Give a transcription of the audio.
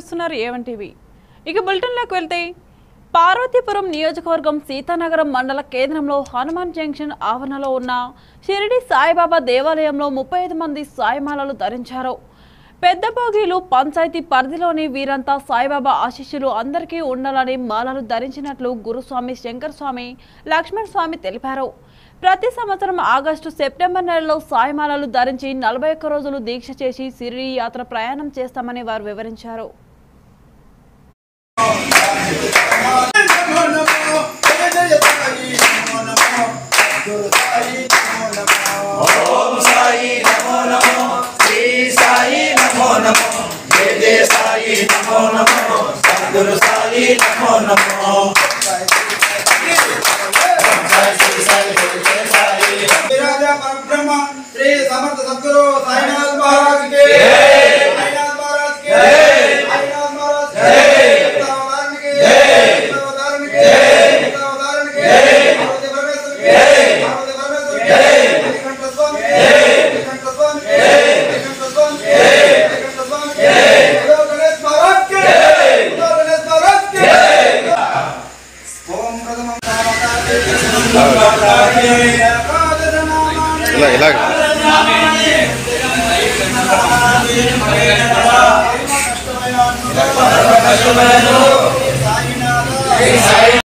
చూస్తున్నారు A1 TV ఇక బులెటిన్లోకి వెళ్తే పార్వతీపురం నియోజకవర్గం సీతానగరం మండల కేంద్రంలో హనుమాన్ జంక్షన్ ఆవరణలో ఉన్న షిరిడి సాయిబాబా దేవాలయంలో ముప్పై ఐదు మంది సాయిమాలలు ధరించారు పెద్ద భోగిలు పంచాయతీ పరిధిలోని వీరంతా సాయిబాబా ఆశీస్సులు అందరికీ ఉండాలని మాలలు ధరించినట్లు గురుస్వామి శంకర్ స్వామి లక్ష్మణ్ స్వామి తెలిపారు ప్రతి సంవత్సరం ఆగస్టు సెప్టెంబర్ నెలలో సాయిమాలలు ధరించి నలభై ఒక్క రోజులు దీక్ష చేసి సిరిడి యాత్ర ప్రయాణం చేస్తామని వారు వివరించారు నమో నమో జయ జయ సాయి నమో నమో గురు సాయి నమో నమో ఓం సాయి నమో నమో శ్రీ సాయి నమో నమో జయ జయ సాయి నమో నమో సద్గురు సాయి నమో నమో సాయి శ్రీ సాయి జయ జయ సాయి విరాజా పరబ్రహ్మ శ్రీ సమర్థ సద్గురు సాయినాథ్ మహారాజ్ కి సాయినాథ్ మహారాజ్ కి సాయినాథ్ మహారాజ్ కి అవతారణ కి అవతారణ కి అవతారణ కి పార్వతీ పరమేశ్వర కి పార్వతీ పరమేశ్వర కి శ్రీకంఠ స్వామి కి శ్రీకంఠ స్వామి కి శ్రీకంఠ స్వామి కి శ్రీకంఠ స్వామి కి ఉదో గణేష్ మహారాజ్ కి ఉదో గణేష్ మహారాజ్ కి ఓం ప్రథమం ఇలా ఇలాగ సాయినాథ